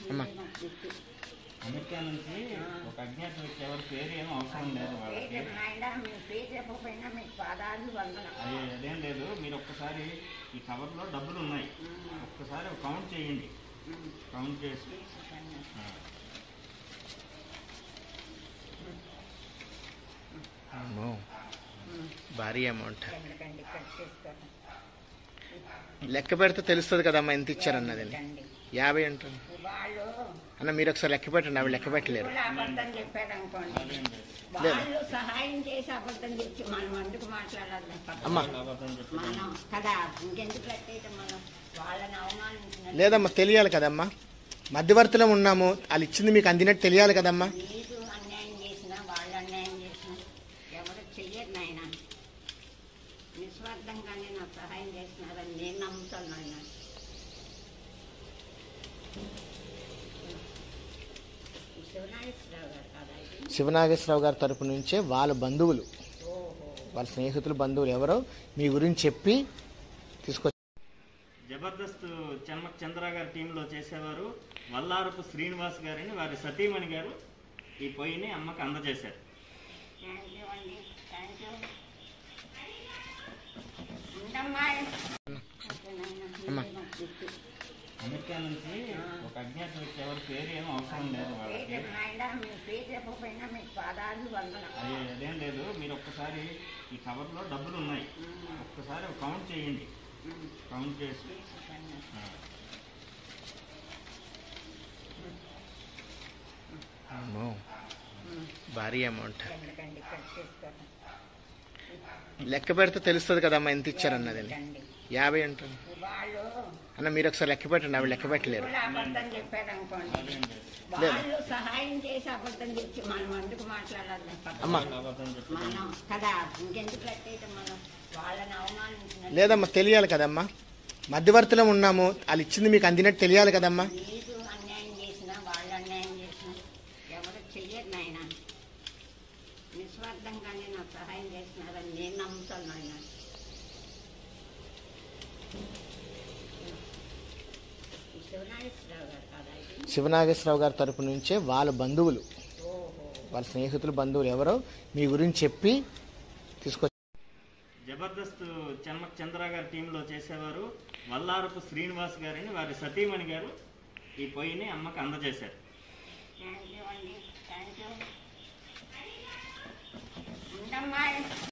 అమ్మా. అమెరికా నుంచి ఒక అజ్ఞాత వ్యక్తి ఎవరి పేరు ఏమో అవసరం లేదు వాళ్ళకి మీ పేరు చెప్పకపోయినా మీ పాదాలు వందనం అది అదేం లేదు మీరు ఒక్కసారి ఈ కవర్లో డబ్బులు ఉన్నాయి ఒక్కసారి కౌంట్ చేయండి కౌంట్ చేసి ఆ, అమ్మో భారీ అమౌంట్ ఎందుకండి ఇక్కడ చేసుకోండి లెక్క పెడితే తెలుస్తుంది కదమ్మా ఎంత ఇచ్చారన్నది ఎందుకండి? యాభై ఉంటుంది వాళ్ళు అన్న మీరు ఒకసారి లెక్క పెట్టండి అవి లెక్క పెట్టలేరు ఇప్పుడు అబద్ధం చెప్పారు అనుకోండి అదేం లేదు వాళ్ళు సహాయం చేసి అబద్ధం చెప్పి మనం అందుకు మాట్లాడాలి అమ్మా అబద్ధం చెప్పి మనం కదా ఇంకెందుకు లెక్కైతే మనం వాళ్ళని అవమానించిన లేదమ్మా తెలియాలి కదమ్మా మధ్యవర్తిలో ఉన్నాము వాళ్ళు ఇచ్చింది మీకు అందినట్టు తెలియాలి కదమ్మా నీకు అన్యాయం చేసినా వాళ్ళు అన్యాయం చేసినా ఎవరు చెయ్యరు నాయన నిస్వార్థంగానే నాకు సహాయం చేసినారని నేను నమ్ముతాను నాయన శివనాగేశ్వరరావు గారు కదా ఇది శివనాగేశ్వరరావు గారి తరపు నుంచే వాళ్ళ బంధువులు ఓహో వాళ్ళ స్నేహితులు బంధువులు ఎవరో మీ గురించి చెప్పి తీసుకొచ్చి జబర్దస్త్ చెన్మక్ చంద్ర గారి టీంలో చేసేవారు వల్లారపు శ్రీనివాస్ గారిని వారి సతీమణి గారు ఈ పొయ్యిని అమ్మకి అందజేశారు థ్యాంక్ యూ అండి థ్యాంక్ యూ ఉండమ్మా ఓకే నాయన అమ్మా. మీరే నాకు దిక్కు. అమెరికా నుంచి ఒక అజ్ఞాత వ్యక్తి ఎవరి పేరు ఏమో అవసరం లేదు వాళ్ళకి పేరు నాయన మీ పేరు చెప్పకపోయినా మీ పాదాలు వందనం అది అదేం లేదు మీరు ఒక్కసారి ఈ కవర్లో డబ్బులు ఉన్నాయి ఒక్కసారి కౌంట్ చేయండి కౌంట్ చేసి ఆ, అమ్మో భారీ అమౌంట్ ఎందుకండి ఇక్కడ చేసుకోండి లెక్క పెడితే తెలుస్తుంది కదమ్మా ఎంత ఇచ్చారన్నది ఎందుకండి? యాభై ఉంటుంది వాళ్ళు అన్న మీరు ఒకసారి లెక్క పెట్టండి అవి లెక్క పెట్టలేరు ఇప్పుడు అబద్ధం చెప్పారు అనుకోండి అదేం లేదు వాళ్ళు సహాయం చేసి అబద్ధం చెప్పి మనం అందుకు మాట్లాడాలి అమ్మా అబద్ధం చెప్పి మనం కదా ఇంకెందుకు లెక్కైతే మనం వాళ్ళని అవమానించిన లేదమ్మా తెలియాలి కదమ్మా మధ్యవర్తిలో ఉన్నాము వాళ్ళు ఇచ్చింది మీకు అందినట్టు తెలియాలి కదమ్మా నీకు అన్యాయం చేసినా వాళ్ళు అన్యాయం చేసినా ఎవరు చెయ్యరు నాయన నిస్వార్థంగానే నాకు సహాయం చేసినారని నేను నమ్ముతాను నాయన శివనాగేశ్వరరావు గారు కదా ఇది శివనాగేశ్వరరావు గారి తరపు నుంచే వాళ్ళ బంధువులు ఓహో వాళ్ళ స్నేహితులు బంధువులు ఎవరో మీ గురించి చెప్పి తీసుకొచ్చి జబర్దస్త్ చెన్మక్ చంద్ర గారి టీంలో చేసేవారు వల్లారపు శ్రీనివాస్ గారిని వారి సతీమణి గారు ఈ పొయ్యిని అమ్మకి అందజేశారు థ్యాంక్ యూ అండి థ్యాంక్ యూ ఉండమ్మా